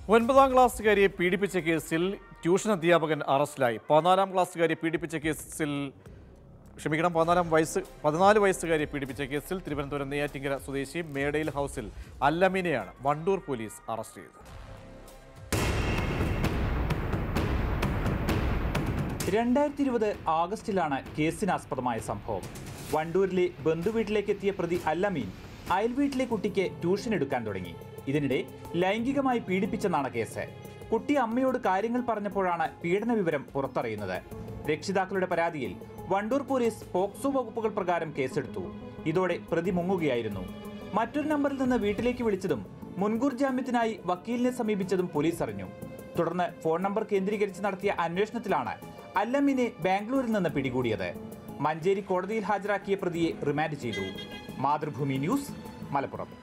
ഒൻപതാം ക്ലാസ്സുകാരിയെ പീഡിപ്പിച്ച കേസിൽ ട്യൂഷൻ അധ്യാപകൻ അറസ്റ്റിലായി പതിനാലാം ക്ലാസ്സുകാരിയെ പീഡിപ്പിച്ച കേസിൽ ക്ഷമിക്കണം പതിനാലാം വയസ്സ് പതിനാല് വയസ്സുകാരിയെ പീഡിപ്പിച്ച കേസിൽ തിരുവനന്തപുരം നെയ്യാറ്റിങ്കര സ്വദേശി മേടയിൽ ഹൗസിൽ അല്ലമീനെയാണ് വണ്ടൂർ പോലീസ് അറസ്റ്റ് ചെയ്തത് രണ്ടായിരത്തി ഇരുപത് ആഗസ്റ്റിലാണ് കേസിനാസ്പദമായ സംഭവം വണ്ടൂരിലെ ബന്ധുവീട്ടിലേക്ക് എത്തിയ പ്രതി അല്ലമീൻ അയൽവീട്ടിലെ കുട്ടിക്ക് ട്യൂഷൻ എടുക്കാൻ തുടങ്ങി ഇതിനിടെ ലൈംഗികമായി പീഡിപ്പിച്ചെന്നാണ് കേസ് കുട്ടി അമ്മയോട് കാര്യങ്ങൾ പറഞ്ഞപ്പോഴാണ് പീഡന വിവരം പുറത്തറിയുന്നത് രക്ഷിതാക്കളുടെ പരാതിയിൽ വണ്ടൂർ പോലീസ് പോക്സോ വകുപ്പുകൾ പ്രകാരം കേസെടുത്തു ഇതോടെ പ്രതി മുങ്ങുകയായിരുന്നു മറ്റൊരു നമ്പറിൽ നിന്ന് വീട്ടിലേക്ക് വിളിച്ചതും മുൻകൂർ ജാമ്യത്തിനായി വക്കീലിനെ സമീപിച്ചതും പോലീസ് അറിഞ്ഞു തുടർന്ന് ഫോൺ നമ്പർ കേന്ദ്രീകരിച്ച് നടത്തിയ അന്വേഷണത്തിലാണ് അല്ലമിനെ ബാംഗ്ലൂരിൽ നിന്ന് പിടികൂടിയത് മഞ്ചേരി കോടതിയിൽ ഹാജരാക്കിയ പ്രതിയെ റിമാൻഡ് ചെയ്തു മാതൃഭൂമി ന്യൂസ് മലപ്പുറം